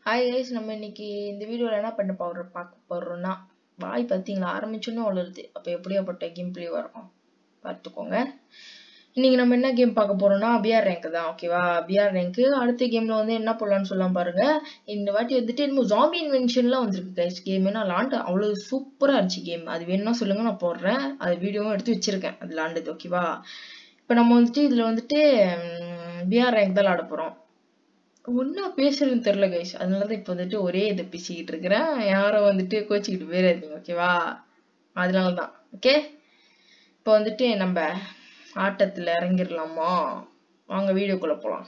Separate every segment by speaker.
Speaker 1: Hi guys நம்ம இன்னைக்கு இந்த வீடியோவில் என்ன பண்ண போகிற பார்க்க போகிறோம்னா வாய் பார்த்தீங்களா ஆரம்பிச்சோன்னே வளருது அப்போ எப்படியாப்பட்ட கேம் பிளே வரும் பார்த்துக்கோங்க இன்னைக்கு நம்ம என்ன கேம் பார்க்க போறோம்னா பிஆர் ரேங்க் தான் ஓகேவா பிஆர் ரேங்க் அடுத்த கேம்ல வந்து என்ன பண்ணலாம்னு சொல்லலாம் பாருங்க இந்த வாட்டி வந்துட்டு என்னமோ ஜாம்பி இன்வென்ஷன்லாம் வந்திருக்கு கைஸ் கேம் ஏன்னா லாண்டு அவ்வளோ சூப்பராக இருந்துச்சு கேம் அது வேணும்னா சொல்லுங்க நான் போடுறேன் அது வீடியோவும் எடுத்து வச்சிருக்கேன் அது லாண்டது ஓகேவா இப்போ நம்ம வந்துட்டு இதில் வந்துட்டு பிஆர் ரேங்க் தான் விளாட போகிறோம் ஒன்றா பேசுறதுன்னு தெரில கைஸ் அதனால தான் இப்போ வந்துட்டு ஒரே இதை பேசிக்கிட்டு இருக்கிறேன் யாரும் வந்துட்டு கோச்சிக்கிட்டு போயிடாதீங்க ஓகேவா அதனால தான் ஓகே இப்போ வந்துட்டு நம்ம ஆட்டத்தில் இறங்கிடலாமா வாங்க வீடியோக்குள்ளே போகலாம்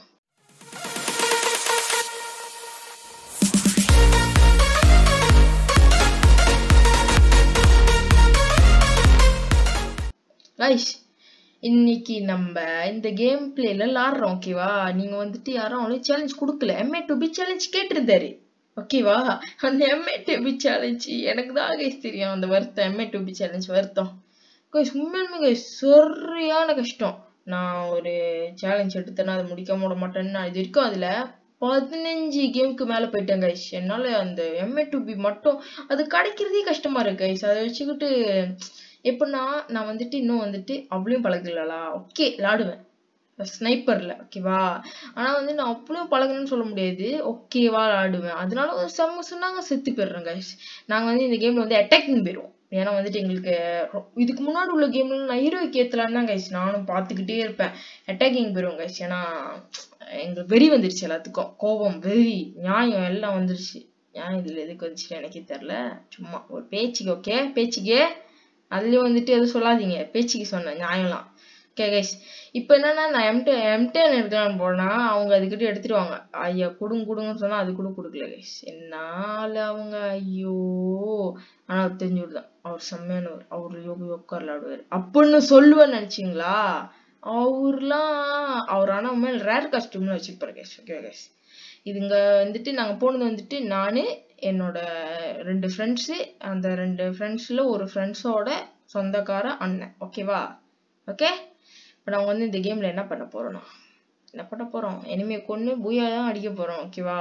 Speaker 1: ரைஸ் இன்னைக்கு நம்ம இந்த கேம் பிளேல விளாடுறோம் ஓகேவா நீங்க வந்துட்டு யாரும் அவ்வளோ சேலஞ்ச் கொடுக்கல எம்ஏ டு பி சேலஞ்ச் கேட்டிருந்தாரு ஓகேவா அந்த எம்ஏ டு பி சேலஞ்ச் எனக்கு தான் கைஸ் தெரியும் அந்த வருத்தம் எம்ஏ டு பி சேலஞ்ச் வருத்தம் கைஸ் உண்மையுமே கைஸ் சரியான கஷ்டம் நான் ஒரு சேலஞ்ச் எடுத்தேன்னா அதை முடிக்காம விட மாட்டேன்னு இது வரைக்கும் அதுல பதினஞ்சு கேமுக்கு மேல போயிட்டேன் கைஸ் என்னால அந்த எம்ஏ டு பி மட்டும் அது கிடைக்கிறதே கஷ்டமா இருக்கு கைஸ் அதை வச்சுக்கிட்டு எப்படின்னா நான் வந்துட்டு இன்னும் வந்துட்டு அவ்வளோயும் பழகலலா ஓகே விளாடுவேன் ஸ்னைப்பர்ல ஓகேவா ஆனா வந்து நான் அவ்வளோயும் பழகணும்னு சொல்ல முடியாது ஓகேவா விளாடுவேன் அதனால ஒரு செம்ம சொன்னாங்க செத்து போயிடுறேன் கைஸ் நாங்க வந்து இந்த கேம்ல வந்து அட்டாக்கிங் போயிடுவோம் ஏன்னா வந்துட்டு எங்களுக்கு இதுக்கு முன்னாடி உள்ள கேம்ல நான் ஹீரோய்க்கு ஏத்தலான்னு தான் கைஸ் நானும் பார்த்துக்கிட்டே இருப்பேன் அட்டாக்கிங் போயிடுவோம் கைஸ் ஏன்னா எங்களுக்கு வெறி வந்துருச்சு எல்லாத்துக்கும் கோபம் வெறி நியாயம் எல்லாம் வந்துருச்சு நியாயம் இதுல எதுக்கு வந்துச்சு எனக்கே தெரில சும்மா ஒரு பேச்சுக்கு ஓகே பேச்சுக்கே அதுலயும் வந்துட்டு எதுவும் சொல்லாதீங்க பேச்சுக்கு சொன்னேன் நியாயம்லாம் ஓகே கைஸ் இப்போ என்னன்னா நான் எம்டே எம்டேன் எடுக்கலாம்னு போனா அவங்க அதுக்கிட்ட எடுத்துருவாங்க ஐயா கொடுங்க கொடுங்கன்னு சொன்னா அது கூட கொடுக்கல கைஸ் என்னால அவங்க ஐயோ ஆனா அவர் தெரிஞ்சு விடுதான் அவர் செம்மையானவர் அவர் யோக யோக்கா விளையாடுவார் அப்படின்னு சொல்லுவேன்னு நினைச்சீங்களா அவர்லாம் அவர் ஆனா மேல் ரேர் காஸ்டியூம்னு வச்சுப்பாரு கைஸ் ஓகே கைஸ் இதுங்க வந்துட்டு நாங்க போனது வந்துட்டு நானு என்னோட ரெண்டு ஃப்ரெண்ட்ஸு அந்த ரெண்டு ஃப்ரெண்ட்ஸில் ஒரு ஃப்ரெண்ட்ஸோட சொந்தக்கார அண்ணன் ஓகேவா ஓகே இப்போ நாங்கள் வந்து இந்த கேமில் என்ன பண்ண போகிறோம்னா என்ன பண்ண போகிறோம் இனிமேல் கொன்று பூயா தான் அடிக்க போகிறோம் ஓகேவா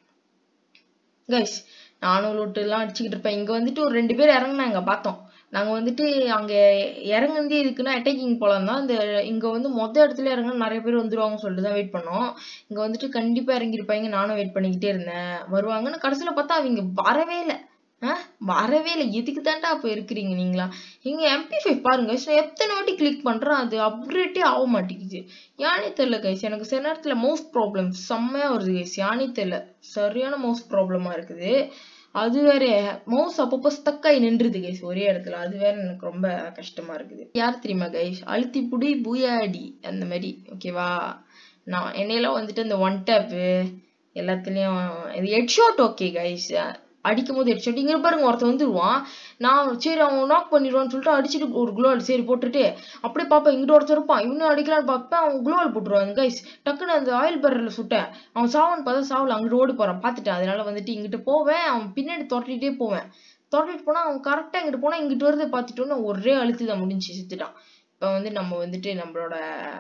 Speaker 1: கைஸ் நானும் லூட்டுலாம் அடிச்சுக்கிட்டு இருப்பேன் இங்கே வந்துட்டு ஒரு ரெண்டு பேர் இறங்குனாங்க பார்த்தோம் நாங்கள் வந்துட்டு அங்கே இறங்குனதே இதுக்குன்னா அட்டாக்கிங் போலாம் தான் இந்த இங்கே வந்து மொத்த இடத்துல இறங்க நிறைய பேர் வந்துருவாங்க சொல்லிட்டு தான் வெயிட் பண்ணோம் இங்கே வந்துட்டு கண்டிப்பாக இறங்கியிருப்பாங்க நானும் வெயிட் பண்ணிக்கிட்டே இருந்தேன் வருவாங்கன்னு கடைசியில் பார்த்தா அவங்க வரவே இல்லை ஆ வரவே இல்லை எதுக்கு தான்டா அப்போ இருக்கிறீங்க நீங்களா இங்க எம்பி ஃபைவ் பாருங்க நான் எத்தனை வாட்டி கிளிக் பண்றேன் அது அப்டேட்டே ஆக மாட்டேங்குது யானே தெரியல கைஸ் எனக்கு சில நேரத்தில் மவுஸ் ப்ராப்ளம் செம்மையா வருது கைஸ் யானே தெரியல சரியான மவுஸ் ப்ராப்ளமா இருக்குது அது வேற மவுஸ் அப்பப்போ ஸ்டக்காகி நின்றுது கைஸ் ஒரே இடத்துல அது வேற எனக்கு ரொம்ப கஷ்டமா இருக்குது யார் தெரியுமா கைஸ் அழுத்தி புடி பூயாடி அந்த மாதிரி ஓகேவா நான் என்னையெல்லாம் வந்துட்டு இந்த ஒன் டேப்பு எல்லாத்துலேயும் இது ஹெட்ஷாட் ஓகே கைஸ் அடிக்கும் போது ஹெட்ஷாட் இங்கே பாருங்க ஒருத்தன் வந்துடுவான் நான் சரி அவன் நாக் பண்ணிடுவான்னு சொல்லிட்டு அடிச்சுட்டு ஒரு குளோவால் சரி போட்டுட்டு அப்படியே பார்ப்பேன் இங்கிட்ட ஒருத்தர் இருப்பான் இவனும் அடிக்கலான்னு பார்ப்பேன் அவன் குளோவால் போட்டுருவான் கைஸ் டக்குன்னு அந்த ஆயில் பேரரில் சுட்டேன் அவன் சாவன்னு பார்த்தா சாவல அங்கிட்டு ஓடி போகிறான் பார்த்துட்டேன் அதனால வந்துட்டு இங்கிட்டு போவேன் அவன் பின்னாடி தொட்டிகிட்டே போவேன் தொட்டிட்டு போனால் அவன் கரெக்டாக இங்கிட்டு போனால் இங்கிட்டு வருது பார்த்துட்டோன்னு ஒரே அழுத்து தான் முடிஞ்சு செத்துட்டான் இப்போ வந்து நம்ம வந்துட்டு நம்மளோட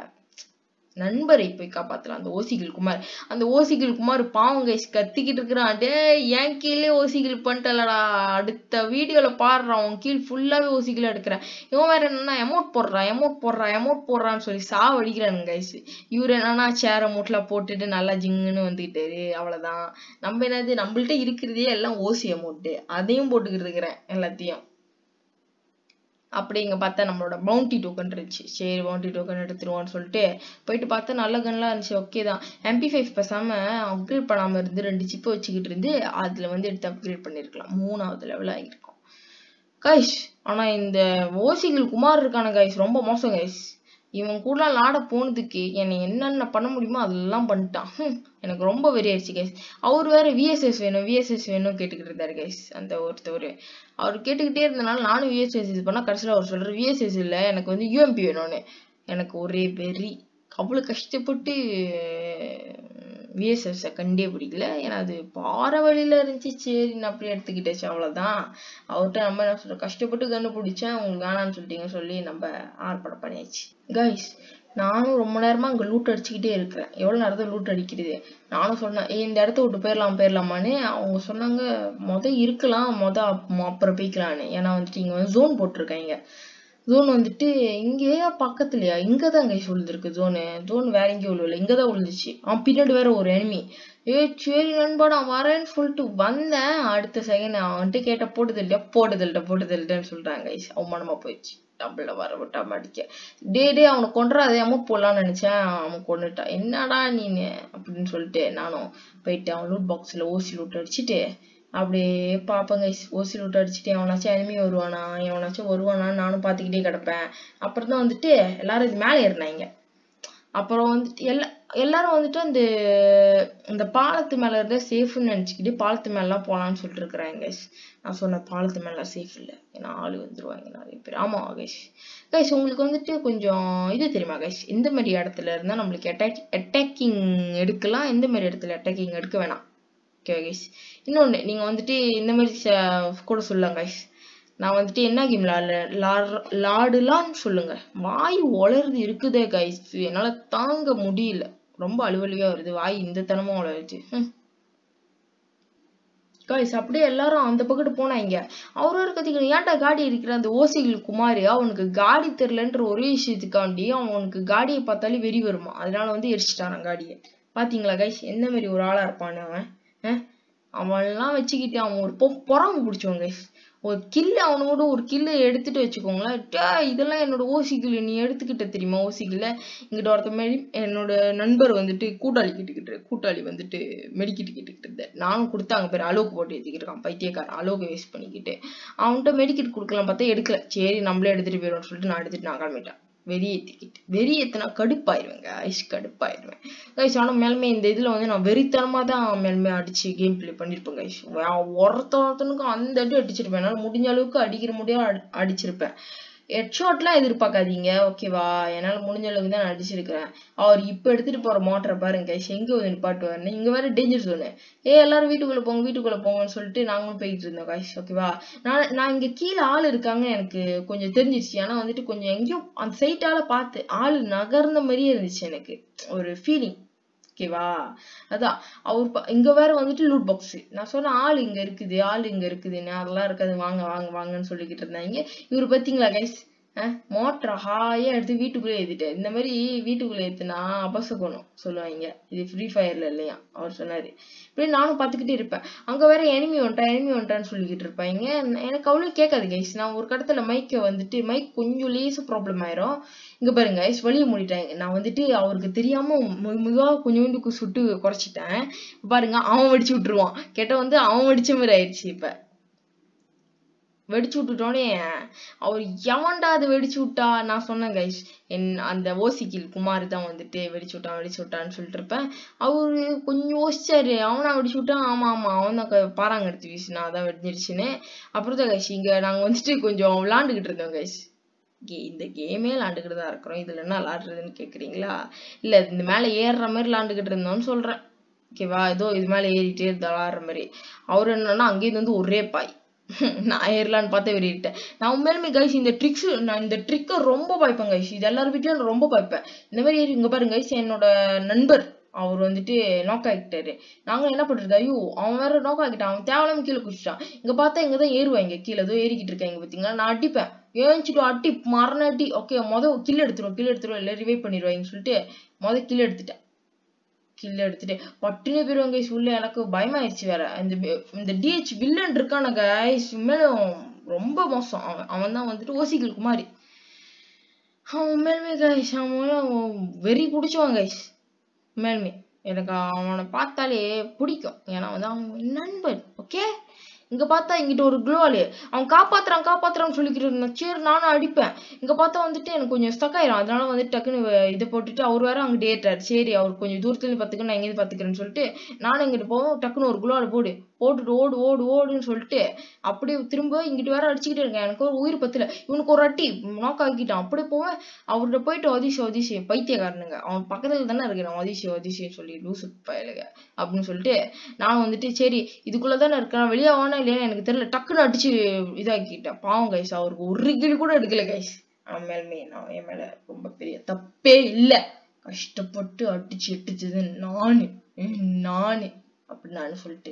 Speaker 1: நண்பரை போய் காப்பாத்தலாம் அந்த ஓசிகள் குமார் அந்த ஓசிகள் குமார் பாவம் கைஸ் கத்திக்கிட்டு இருக்கிறான் டே என் கீழே ஓசிகள் பண்ணிட்டலடா அடுத்த வீடியோல பாடுறான் அவன் கீழ் ஃபுல்லாவே ஓசிகள் எடுக்கிறேன் இவன் வேற என்னன்னா எமௌண்ட் போடுறான் எமௌண்ட் போடுறான் எமௌண்ட் போடுறான்னு சொல்லி சாவடிக்கிறானுங்க கைஸ் இவர் என்னன்னா சேர மூட்டில் போட்டுட்டு நல்லா ஜிங்குன்னு வந்துக்கிட்டாரு அவ்வளவுதான் நம்ம என்னது நம்மள்ட்ட இருக்கிறதே எல்லாம் ஓசி அமௌண்ட்டு அதையும் போட்டுக்கிட்டு இருக்கிறேன் எல்லாத்தையும் அப்படி இங்கே பார்த்தா நம்மளோட பவுண்டி டோக்கன் இருந்துச்சு சரி பவுண்டி டோக்கன் எடுத்துருவோம்னு சொல்லிட்டு போயிட்டு பார்த்தா நல்ல கன்லாம் இருந்துச்சு ஓகே தான் எம்பி ஃபைவ் பேசாமல் அப்கிரேட் பண்ணாமல் இருந்து ரெண்டு சிப்பை வச்சுக்கிட்டு இருந்து அதில் வந்து எடுத்து அப்கிரேட் பண்ணியிருக்கலாம் மூணாவது லெவல் ஆகிருக்கும் கைஸ் ஆனால் இந்த ஓசிகள் குமார் இருக்கான கைஸ் ரொம்ப மோசம் கைஸ் இவன் கூட லாட போனதுக்கு என்னை என்னென்ன பண்ண முடியுமோ அதெல்லாம் பண்ணிட்டான் எனக்கு ரொம்ப வெறியாயிடுச்சு கைஸ் அவர் வேற விஎஸ்எஸ் வேணும் விஎஸ்எஸ் வேணும் கேட்டுக்கிட்டு இருந்தாரு கைஸ் அந்த ஒருத்தவர் அவர் கேட்டுக்கிட்டே இருந்தனால நானும் விஎஸ்எஸ் இது பண்ணால் கடைசியில் அவர் சொல்கிறார் விஎஸ்எஸ் இல்லை எனக்கு வந்து யூஎம்பி வேணும்னு எனக்கு ஒரே வெறி அவ்வளோ கஷ்டப்பட்டு விஎஸ்எஸ்ஸை கண்டே பிடிக்கல ஏன்னா அது பாற வழியில இருந்துச்சு சரி நான் அப்படியே எடுத்துக்கிட்டேச்சு அவ்வளோதான் அவர்கிட்ட நம்ம என்ன சொல்கிறோம் கஷ்டப்பட்டு கண்டுபிடிச்சேன் உங்களுக்கு வேணான்னு சொல்லிட்டீங்க சொல்லி நம்ம ஆர்ப்பாட்டம் பண்ணியாச்சு கைஸ் நானும் ரொம்ப நேரமா அங்க லூட் அடிச்சுக்கிட்டே இருக்கிறேன் எவ்வளவு நேரத்தை லூட் அடிக்கிறது நானும் சொன்னேன் ஏய் இந்த இடத்த விட்டு போயிடலாம் போயிடலாமான்னு அவங்க சொன்னாங்க மொத இருக்கலாம் மொத அப்~ அப்புறம் போய்க்கலான்னு ஏன்னா வந்துட்டு இங்க வந்து ஜோன் போட்டிருக்காங்க ஜோன் வந்துட்டு இங்கேயா பக்கத்துலயா இங்கதான் கைஸ் விழுந்திருக்கு ஜோனு ஜோன் வேற எங்கேயும் விழுவல இங்கதான் விழுந்துச்சு அவன் பின்னாடி வேற ஒரு enemy ஏ சரி நண்பா நான் வரேன்னு சொல்லிட்டு வந்தேன் அடுத்த செகண்ட் அவன்கிட்ட கேட்ட போட்டது இல்லையா போட்டது இல்ல போட்டது இல்லைன்னு சொல்றாங்க கைஸ் அவமானமா போயிடுச்சு டபுள்ல வர விட்டாம அடிக்க டே டே அவனை கொன்றாதே அம்மா போடலாம்னு நினைச்சேன் அவன் கொன்னுட்டான் என்னடா நீனு அப்படின்னு சொல்லிட்டு நானும் போயிட்டு அவன் லூட் பாக்ஸ்ல ஓசி லூட் அடிச்சுட்டு அப்படியே பார்ப்பேன் கைஸ் ஓசி லூட் அடிச்சுட்டு எவனாச்சும் enemy வருவானா எவனாச்சும் வருவானா நானும் பார்த்துக்கிட்டே கிடப்பேன் அப்புறம் தான் வந்துட்டு எல்லாரும் இது மேலே ஏறினாங்க அப்புறம் வந்துட்டு எல்லா எல்லாரும் வந்துட்டு அந்த இந்த பாலத்து மேல இருந்தா சேஃப்னு நினைச்சுக்கிட்டு பாலத்து மேலாம் போலாம்னு சொல்லிட்டு இருக்கிறாங்க கைஸ் நான் சொன்ன பாலத்து மேல சேஃப் இல்ல ஏன்னா ஆளு வந்துருவாங்க நிறைய பேர் ஆமா கைஸ் கைஸ் உங்களுக்கு வந்துட்டு கொஞ்சம் இது தெரியுமா கைஸ் எந்த மாதிரி இடத்துல இருந்தா நம்மளுக்கு அட்டாக் அட்டாக்கிங் எடுக்கலாம் எந்த மாதிரி இடத்துல அட்டாக்கிங் எடுக்க வேணாம் ஓகே கைஸ் இன்னொன்னு நீங்க வந்துட்டு இந்த மாதிரி ச- கூட சொல்லலாம் கைஸ் நான் வந்துட்டு என்ன கேம் லாடுலான்னு சொல்லுங்க வாய் உளருது இருக்குதே கைஸ் என்னால தாங்க முடியல ரொம்ப அலுவலியா வருது வாய் இந்த தனமும் உளருது ஹம். கைஸ் அப்படியே எல்லாரும் அந்த பக்கத்து போனாங்க அவர் ஒரு கத்திக்கணும் ஏன்டா காடி இருக்கிற அந்த ஓசிகள் குமார் அவனுக்கு காடி தெரிலன்ற ஒரே விஷயத்துக்காண்டி அவனுக்கு காடியை பார்த்தாலே வெறி வருமா அதனால வந்து எரிச்சிட்டாரான் காடியை பாத்தீங்களா கைஸ் எந்த மாதிரி ஒரு ஆளா இருப்பான்னு அவன் அஹ்? அவன்லாம் வச்சுக்கிட்டு அவன் ஒரு பொ பொறாமை பிடிச்சவன் கைஸ் ஒரு கில்லு அவனோட ஒரு கில்லு எடுத்துட்டு வச்சுக்கோங்களேன் டேய், இதெல்லாம் என்னோட ஓசி கில்லு நீ எடுத்துக்கிட்ட தெரியுமா ஓசி கில்ல இங்கிட்ட ஒருத்த மாதிரி என்னோட நண்பர் வந்துட்டு கூட்டாளி கிட்டுக்கிட்டு கூட்டாளி வந்துட்டு மெடிக்கிட்டு கிட்டுக்கிட்டு இருந்தார் நானும் கொடுத்தாங்க பேர் அலோக்கு போட்டு ஏற்றிக்கிட்டு இருக்கான் பைத்தியக்காரன் அலோக்கு வேஸ்ட் பண்ணிக்கிட்டு அவன்கிட்ட மெடிக்கிட் கொடுக்கலாம் பார்த்தா எடுக்கல சரி நம்மளே எடுத்துட்டு போயிடும்னு சொல்லிட்டு நான் எடுத்துட்டு நான் கிளம்பிட்டேன் வெறி ஏத்திக்கிட்டு வெறி ஏத்துனா கடுப்பாயிருவேங்க ஐஸ் கடுப்பாயிருவேன் கைஸ் ஆனா மேலுமே இந்த இதுல வந்து நான் வெறித்தனமா தான் மேலுமே அடிச்சு கேம் ப்ளே பண்ணிருப்பேன் கைஸ் ஒருத்த ஒருத்தனுக்கும் அந்த அடி அடிச்சிருப்பேன் என்னால முடிஞ்ச அளவுக்கு அடிக்கிற முடியா அடி- அடிச்சிருப்பேன் ஹெட்ஷாட்லாம் எதிர்பார்க்காதீங்க ஓகேவா என்னால முடிஞ்ச அளவுக்கு தான் நான் அடிச்சிருக்கிறேன் அவர் இப்ப எடுத்துட்டு போற மோட்டரை பாருங்க கைஸ் எங்க வந்து நிப்பாட்டுவாருன்னு இங்க வேற டேஞ்சர் ஜோனு ஏ எல்லாரும் வீட்டுக்குள்ள போங்க வீட்டுக்குள்ள போங்கன்னு சொல்லிட்டு நாங்களும் போயிட்டு இருந்தோம் கைஸ் ஓகேவா நான் நான் இங்க கீழே ஆள் இருக்காங்க எனக்கு கொஞ்சம் தெரிஞ்சிருச்சு ஆனா வந்துட்டு கொஞ்சம் எங்கேயோ அந்த சைட்டால பார்த்து ஆள் நகர்ந்த மாதிரியே இருந்துச்சு எனக்கு ஒரு ஃபீலிங் ஓகேவா அதான் அவர் ப- இங்க வேற வந்துட்டு லூட் பாக்ஸ் நான் சொன்ன ஆள் இங்க இருக்குது ஆள் இங்க இருக்குதுன்னு அதெல்லாம் இருக்காது வாங்க வாங்க வாங்கன்னு சொல்லிக்கிட்டு இருந்தாங்க இவரு பாத்தீங்களா கைஸ் மோட்டரை ஹாயா எடுத்து வீட்டுக்குள்ளே ஏத்திட்டாரு இந்த மாதிரி வீட்டுக்குள்ள ஏத்துனா அபசகுணம் சொல்லுவாங்க இது ஃப்ரீ ஃபயர்ல இல்லையா அவர் சொன்னாரு இப்படி நானும் பார்த்துக்கிட்டே இருப்பேன் அங்க வேற எனிமி வந்துட்டான் எனிமி வந்துட்டான்னு சொல்லிக்கிட்டு இருப்பாங்க எனக்கு அவ்வளவு கேட்காது கைஸ் நான் ஒரு கடத்துல மைக்கை வந்துட்டு மைக் கொஞ்சம் லேசு ப்ராப்ளம் ஆயிரும் இங்க பாருங்க கைஸ் வழிய மூடிட்டாங்க நான் வந்துட்டு அவருக்கு தெரியாம மு- மிக கொஞ்சோண்டு சுட்டு குறைச்சிட்டேன் இப்ப பாருங்க அவன் வெடிச்சு விட்டுருவான் கேட்ட வந்து அவன் வெடிச்ச மாதிரி ஆயிடுச்சு இப்ப வெடிச்சு விட்டுட்டோனே அவர் எவன்டா அது வெடிச்சு விட்டா நான் சொன்னேன் கைஸ் என் அந்த ஓசிக்கில் குமார் தான் வந்துட்டு வெடிச்சு விட்டான் வெடிச்சு விட்டான்னு சொல்லிட்டு இருப்பேன் அவரு கொஞ்சம் யோசிச்சாரு அவனா வெடிச்சு விட்டான் ஆமா ஆமா அவன் தான் பாறாங்க எடுத்து வீசினா அதான் வெடிஞ்சிருச்சுன்னு அப்புறம் தான் கைஸ் இங்க நாங்க வந்துட்டு கொஞ்சம் விளாண்டுகிட்டு இருந்தோம் கைஸ் கே இந்த கேமே விளாண்டுக்கிட்டு தான் இருக்கிறோம் இதுல என்ன விளாடுறதுன்னு கேக்குறீங்களா இல்ல இந்த மேல ஏறுற மாதிரி விளாண்டுக்கிட்டு இருந்தோம்னு சொல்றேன் ஓகேவா ஏதோ இது மேல ஏறிட்டே இருந்தா விளாடுற மாதிரி அவரு என்னன்னா அங்கேயிருந்து வந்து ஒரே பாய் நான் ஏறலான்னு பார்த்து வெறிட்டேன் நான் உண்மையிலுமே கைஸ் இந்த ட்ரிக்ஸ் நான் இந்த ட்ரிக்கை ரொம்ப பாய்ப்பேன் கைஸ் இது எல்லார் வீட்லயும் நான் ரொம்ப பாய்ப்பேன் இந்த மாதிரி ஏறி இங்க பாருங்க கைஸ் என்னோட நண்பர் அவர் வந்துட்டு நாக் ஆகிட்டாரு நாங்களும் என்ன பண்ணிருக்கோம் ஐயோ அவன் வேற நாக் ஆகிட்டான் அவன் தேவையில்லாம கீழே குதிச்சிட்டான் இங்க பார்த்தா இங்க தான் ஏறுவாங்க கீழே ஏதோ ஏறிக்கிட்டு இருக்காங்க பாத்தீங்களா நான் அடிப்பேன் ஏஞ்சிட்டு அடி மரண அடி ஓகே முத கில் எடுத்துருவோம் கில் எடுத்துருவோம் இல்லை ரிவைவ் பண்ணிடுவாங்கன்னு சொல்லிட்டு முத கில் எடுத்துட்டேன் கில் எடுத்துட்டு பட்டுனே போயிருவாங்க கைஸ் உள்ள எனக்கு பயமாயிருச்சு வேற இந்த பி- இந்த டிஹெச் வில்லன் இருக்கான கைஸ் மேலும் ரொம்ப மோசம் அவன் அவன் தான் வந்துட்டு ஓசிகள் குமாரி அவன் உண்மையிலுமே கைஸ் அவன் வெறி பிடிச்சவன் கைஸ் உண்மையிலுமே எனக்கு அவனை பார்த்தாலே பிடிக்கும் ஏன்னா வந்து அவன் என் நண்பன் ஓகே இங்க பார்த்தா இங்கிட்ட ஒரு குளோவாலு அவன் காப்பாத்துறான் காப்பாத்துறான்னு சொல்லிக்கிட்டு இருந்தான் சரி நானும் அடிப்பேன் இங்க பார்த்தா வந்துட்டு எனக்கு கொஞ்சம் ஸ்டக் ஆயிரும் அதனால வந்து டக்குன்னு வ- இதை போட்டுட்டு அவர் வேற அங்கிட்டு ஏற்றாரு சரி அவர் கொஞ்சம் தூரத்துல இருந்து பாத்துக்க நான் இங்கிருந்து பாத்துக்கிறேன்னு சொல்லிட்டு நானும் இங்கிட்டு போவோம் டக்குன்னு ஒரு குளோவால போடு போட்டுட்டு ஓடு ஓடு ஓடுன்னு சொல்லிட்டு அப்படியே திரும்ப இங்கிட்டு வேற அடிச்சுக்கிட்டே இருக்கேன் எனக்கு ஒரு உயிர் பத்தல இவனுக்கு ஒரு அட்டி நாக் ஆக்கிட்டான் அப்படியே போவேன் அவர்கிட்ட போயிட்டு அதிசி அதிசி பைத்தியக்காரனுங்க அவன் பக்கத்துல தானே இருக்கிறான் அதிசி அதிசின்னு சொல்லி லூசு பயலுங்க அப்படின்னு சொல்லிட்டு நான் வந்துட்டு சரி இதுக்குள்ள தானே இருக்கேன் வெளியே வானா இல்லையா எனக்கு தெரியல டக்குன்னு அடிச்சு இதாக்கிட்டேன் பாவம் கைஸ் அவருக்கு ஒரு கிளி கூட எடுக்கல கைஸ் மேலுமே நான் என் மேல ரொம்ப பெரிய தப்பே இல்லை கஷ்டப்பட்டு அடிச்சு எட்டுச்சது நானு ம், நானு அப்படின்னு நான் சொல்லிட்டு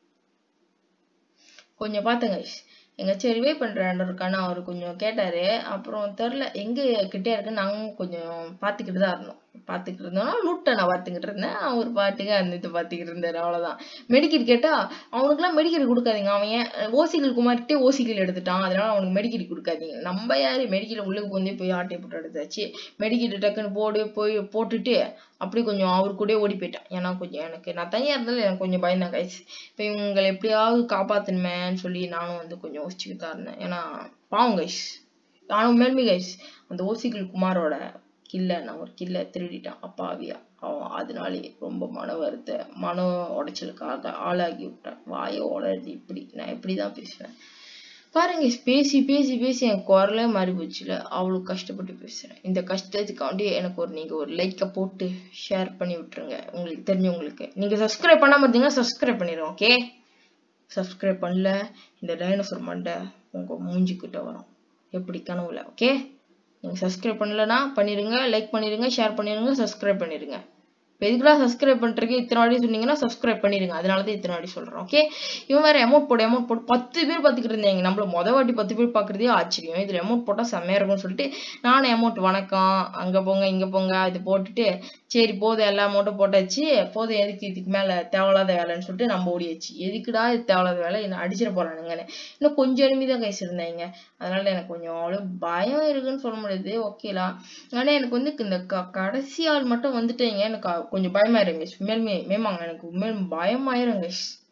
Speaker 1: கொஞ்சம் பார்த்தேங்க எங்கேயாச்சும் ரிவே பண்றேன் இருக்கான்னு அவர் கொஞ்சம் கேட்டாரு அப்புறம் தெரில எங்க கிட்டே இருக்கு நாங்களும் கொஞ்சம் பார்த்துக்கிட்டு தான் இருந்தோம் பார்த்துக்கிட்டு இருந்தோம்னா லூட்டை நான் பார்த்துக்கிட்டு இருந்தேன் அவர் பாட்டுக்கு அந்த இதை பார்த்துக்கிட்டு இருந்தாரு அவ்வளவுதான் மெடிக்கெட் கேட்டா அவனுக்குலாம் மெடிக்கெட் கொடுக்காதீங்க அவன் ஏன் ஓசிகள் குமார்கிட்டே ஓசிகள் எடுத்துட்டான் அதனால அவனுக்கு மெடிக்கெட் கொடுக்காதீங்க நம்ம யாரு மெடிக்கெட் உள்ளுக்கு போந்தே போய் ஆட்டை போட்டு எடுத்தாச்சு மெடிக்கெட் டக்குன்னு போடு போய் போட்டுட்டு அப்படி கொஞ்சம் அவர் கூட ஓடி போயிட்டான் ஏன்னா கொஞ்சம் எனக்கு நான் தனியா இருந்தாலும் எனக்கு கொஞ்சம் பயந்தான் கைஸ் இப்போ இவங்களை எப்படியாவது காப்பாத்தணுமேன்னு சொல்லி நானும் வந்து கொஞ்சம் யோசிச்சுக்கிட்டு தான் இருந்தேன் ஏன்னா பாவம் கைஸ் நானும் மேல்மி கைஸ் அந்த ஓசிகள் குமாரோட கில்ல நான் ஒரு கில்ல திருடிட்டான் அப்பாவியா அவன் அதனாலே ரொம்ப மன வருத்த மன உடைச்சலுக்காக ஆளாகி விட்டான் வாயை உளருது இப்படி நான் இப்படிதான் பேசுவேன் பாருங்க பேசி பேசி பேசி என் குரலே மாறி போச்சுல அவ்வளவு கஷ்டப்பட்டு பேசுறேன் இந்த கஷ்டத்துக்காண்டி எனக்கு ஒரு நீங்க ஒரு லைக்கை போட்டு ஷேர் பண்ணி விட்டுருங்க உங்களுக்கு தெரிஞ்சவங்களுக்கு நீங்க சப்ஸ்கிரைப் பண்ணாம இருந்தீங்கன்னா சப்ஸ்கிரைப் பண்ணிடுங்க ஓகே சப்ஸ்கிரைப் பண்ணல இந்த டைனோசர் மண்டை உங்க மூஞ்சிக்கிட்ட வரும் எப்படி கனவுல ஓகே நீங்க சப்ஸ்கிரைப் பண்ணலனா பண்ணிருங்க லைக் பண்ணிருங்க ஷேர் பண்ணிருங்க சப்ஸ்கிரைப் பண்ணிருங்க இப்போ எதுக்குடா சப்ஸ்கிரைப் பண்றதுக்கு இத்தனை வாட்டி சொன்னீங்கன்னா சப்ஸ்கிரைப் பண்ணிடுங்க அதனால தான் இத்தனை வாட்டி சொல்றேன் ஓகே இவன் வேற அமௌண்ட் போடு அமௌண்ட் போட்டு பத்து பேர் பார்த்துக்கிட்டு இருந்தாங்க நம்மள முத வாட்டி பத்து பேர் பார்க்கறதே ஆச்சரியம் இதுல அமௌண்ட் போட்டா செம்மையா இருக்கும்னு சொல்லிட்டு நானும் அமௌண்ட் வணக்கம் அங்க போங்க இங்க போங்க இது போட்டுட்டு சரி போதும் எல்லா அமௌண்ட்டும் போட்டாச்சு போதும் எதுக்கு இதுக்கு மேல தேவையில்லாத வேலைன்னு சொல்லிட்டு நம்ம ஓடியாச்சு எதுக்குடா இது தேவையில்லாத வேலை என்ன அடிச்சிட போறானுங்கன்னு இன்னும் கொஞ்சம் enemy தான் கைஸ் இருந்தாங்க அதனால எனக்கு கொஞ்சம் அவ்வளவு பயம் இருக்குன்னு சொல்ல முடியாது ஓகேலா ஆனா எனக்கு வந்து இந்த க- கடைசி ஆள் மட்டும் வந்துட்டீங்க எனக்கு அ- கொஞ்சம் பயமாயிருங்க உண்மையிலுமே மேமாங்க எனக்கு உண்மையிலும் பயமாயிருங்க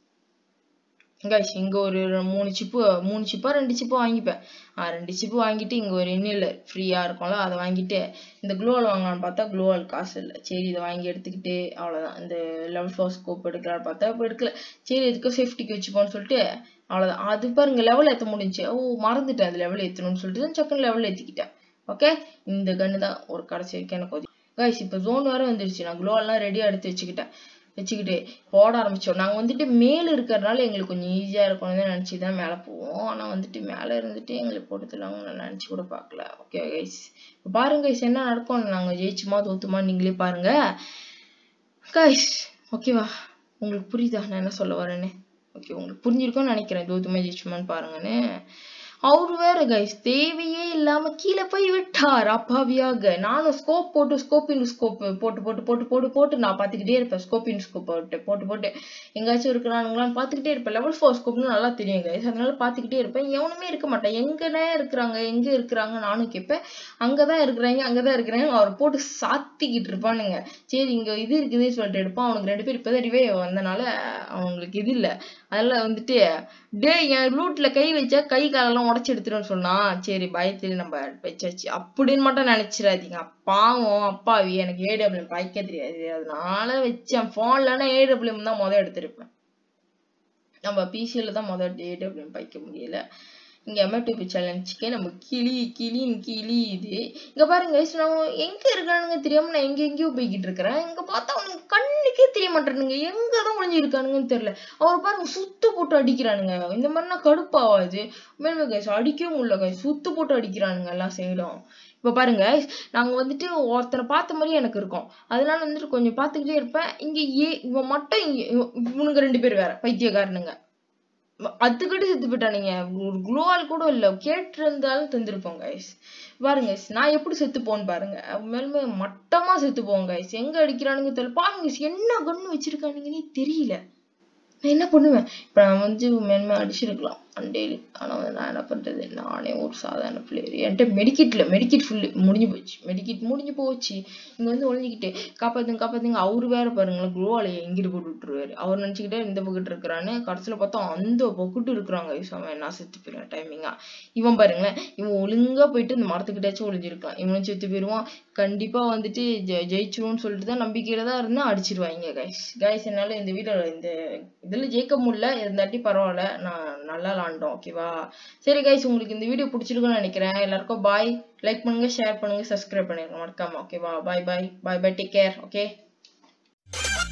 Speaker 1: கைஸ் இங்க ஒரு ரெ- மூணு சிப்பு மூணு சிப்பா ரெண்டு சிப்பு வாங்கிப்பேன் ஆஹ் ரெண்டு சிப்பு வாங்கிட்டு இங்க ஒரு இன்னில் ஃப்ரீயா இருக்கும்ல அதை வாங்கிட்டு இந்த குளோவால் வாங்கலாம்னு பார்த்தா குளோவால் காசு இல்லை சரி இதை வாங்கி எடுத்துக்கிட்டு அவ்வளவுதான் இந்த லெவல் ஃபோர் ஸ்கோப் எடுக்கலாம்னு பார்த்தா இப்போ எடுக்கல சரி எதுக்கும் சேஃப்டிக்கு வச்சுப்போம்னு சொல்லிட்டு அவ்வளவுதான் அது பாருங்க லெவல் ஏத்த முடிஞ்சுச்சு ஓ மறந்துட்டேன் அது லெவல் ஏத்தணும்னு சொல்லிட்டு தான் சக்குன்னு லெவல் ஏத்திக்கிட்டேன் ஓகே இந்த கன்னு தான் ஒரு கடைசி வரைக்கும் எனக்கு ஒதுக்கி கைஸ் இப்போ ஜோன் வேற வந்துருச்சு நான் குளோவெல்லாம் ரெடியா எடுத்து வச்சுக்கிட்டேன் வச்சுக்கிட்டு போட ஆரம்பிச்சோம் நாங்க வந்துட்டு மேல இருக்கறனால எங்களுக்கு கொஞ்சம் ஈஸியா இருக்கும்னு தான் நினைச்சு தான் மேல போவோம் ஆனா வந்துட்டு மேல இருந்துட்டு எங்களுக்கு போட்டு தருவாங்க நான் நினைச்சு கூட பார்க்கல ஓகே கைஸ் பாருங்க கைஸ் என்ன நடக்கும் நாங்க ஜெயிச்சுமா தோத்துமா நீங்களே பாருங்க கைஸ் ஓகேவா உங்களுக்கு புரியுதா நான் என்ன சொல்ல வரேன்னு ஓகே உங்களுக்கு புரிஞ்சிருக்கும்னு நினைக்கிறேன் தோத்துமா ஜெயிச்சுமான்னு பாருங்கன்னு அவரு வேற கைஸ் தேவையே இல்லாம கீழே போய் விட்டார் அப்பாவியாக நானும் ஸ்கோப் போட்டு ஸ்கோப்பின் ஸ்கோப் போட்டு போட்டு போட்டு போட்டு போட்டு நான் பார்த்துக்கிட்டே இருப்பேன் ஸ்கோப்பின் ஸ்கோப் போட்டு போட்டு போட்டு எங்கேயாச்சும் இருக்கிறானுங்களான்னு பார்த்துக்கிட்டே இருப்பேன் லெவல் ஃபோர் ஸ்கோப்னு நல்லா தெரியும் கைஸ் அதனால பார்த்துக்கிட்டே இருப்பேன் எவனுமே இருக்க மாட்டேன் எங்கனே இருக்கிறாங்க எங்க இருக்கிறாங்க நானும் கேட்பேன் அங்கதான் இருக்கிறாங்க அங்கதான் இருக்கிறாங்க அவர் போட்டு சாத்திக்கிட்டு இருப்பானுங்க சரி இங்க இது இருக்குது சொல்லிட்டு எடுப்பான் அவனுக்கு ரெண்டு பேர் இப்பதான் ரிவே வந்தனால அவங்களுக்கு இது இல்ல அதனால வந்துட்டு டேய் என் லூட்ல கை வச்சா கை காலெல்லாம் உடச்சு எடுத்துருன்னு சொன்னா சரி பயத்துல நம்ம வச்சாச்சு அப்படின்னு மட்டும் நினைச்சிடாதீங்க பாவம் அப்பாவி எனக்கு ஏடபிள்யூ பாய்க்க தெரியாது அதனால வச்சேன் போன்லன்னா ஏடபிள்யூ தான் முத எடுத்திருப்பேன் நம்ம பிசில தான் முத ஏடபிள்யூ பாய்க்க முடியல இங்க எம்எடிபி சேலஞ்சுக்கே நம்ம கிளி கிளின்னு கிளி இது இங்க பாருங்க guys, நான் எங்க இருக்கானுங்க தெரியாம நான் எங்க எங்கேயோ போய்கிட்டு இருக்கிறேன் இங்க பார்த்தா அவனுக்கு கண்ணுக்கே தெரிய மாட்டேனுங்க எங்கதான் ஒளிஞ்சு இருக்கானுங்கன்னு தெரியல அவர் பாருங்க சுத்து போட்டு அடிக்கிறானுங்க இந்த மாதிரினா கடுப்பாவாது உண்மையிலுமே கைஸ் அடிக்கவே முடியல கைஸ் சுத்து போட்டு அடிக்கிறானுங்க எல்லாம் சைடும் இப்ப பாருங்க நாங்க வந்துட்டு ஒருத்தரை பார்த்த மாதிரியே எனக்கு இருக்கும் அதனால வந்துட்டு கொஞ்சம் பார்த்துக்கிட்டே இருப்பேன் இங்க ஏ இவன் மட்டும் இங்க இவ- இவனுங்க ரெண்டு பேர் வேற பைத்தியக்காரனுங்க அதுக்கிட்டு செத்து போயிட்டானுங்க ஒரு குளோவால் கூட இல்ல கேட்டு இருந்தாலும் தந்திருப்போம் கைஸ் பாருங்க guys, நான் எப்படி செத்து போன்னு பாருங்க மேலுமே மட்டமா செத்து போவோம் கைஸ் எங்க அடிக்கிறானுங்க தெரியல பாருங்க guys, என்ன கண்ணு வச்சிருக்கானுங்கன்னே தெரியல நான் என்ன பண்ணுவேன் இப்ப நான் வந்து மேன்மை அடிச்சிருக்கலாம் அண்டேலி ஆனா வந்து நான் என்ன பண்றது நானே ஒரு சாதாரண பிளேயர் என்கிட்ட மெடிக்கிட்ல மெடிக்கிட் ஃபுல்லு முடிஞ்சு போச்சு மெடிக்கிட் முடிஞ்சு போச்சு இங்க வந்து ஒளிஞ்சுக்கிட்டு காப்பாத்துங்க காப்பாத்துங்க அவரு வேற பாருங்களேன் குளோவாலையை எங்கிட்டு போட்டு விட்டுருவாரு அவர் நினைச்சுக்கிட்டே இந்த பக்கெட் இருக்கிறான்னு கடைசியில பார்த்தா அந்த பக்கெட்டு இருக்கிறாங்க அவன் என்ன செத்து போயிடுவேன் டைமிங்கா இவன் பாருங்களேன் இவன் ஒழுங்கா போயிட்டு இந்த மரத்துக்கிட்டாச்சும் ஒளிஞ்சிருக்கலாம் இவனும் செத்து போயிடுவான் கண்டிப்பா வந்துட்டு ஜெ- ஜெயிச்சிருவோம்னு சொல்லிட்டு தான் நம்பிக்கையில தான் இருந்தா அடிச்சிருவாங்க கைஸ் கைஸ் என்னால இந்த வீடியோ இந்த இதுல ஜெயிக்க முடியல இருந்தாட்டி பரவாயில்ல நான் நல்லா விளாண்டோம் ஓகேவா சரி கைஸ் உங்களுக்கு இந்த வீடியோ பிடிச்சிருக்குன்னு நினைக்கிறேன் எல்லாருக்கும் பாய் லைக் பண்ணுங்க ஷேர் பண்ணுங்க சப்ஸ்கிரைப் பண்ணிருங்க மறக்காம ஓகேவா bye bye bye bye take care okay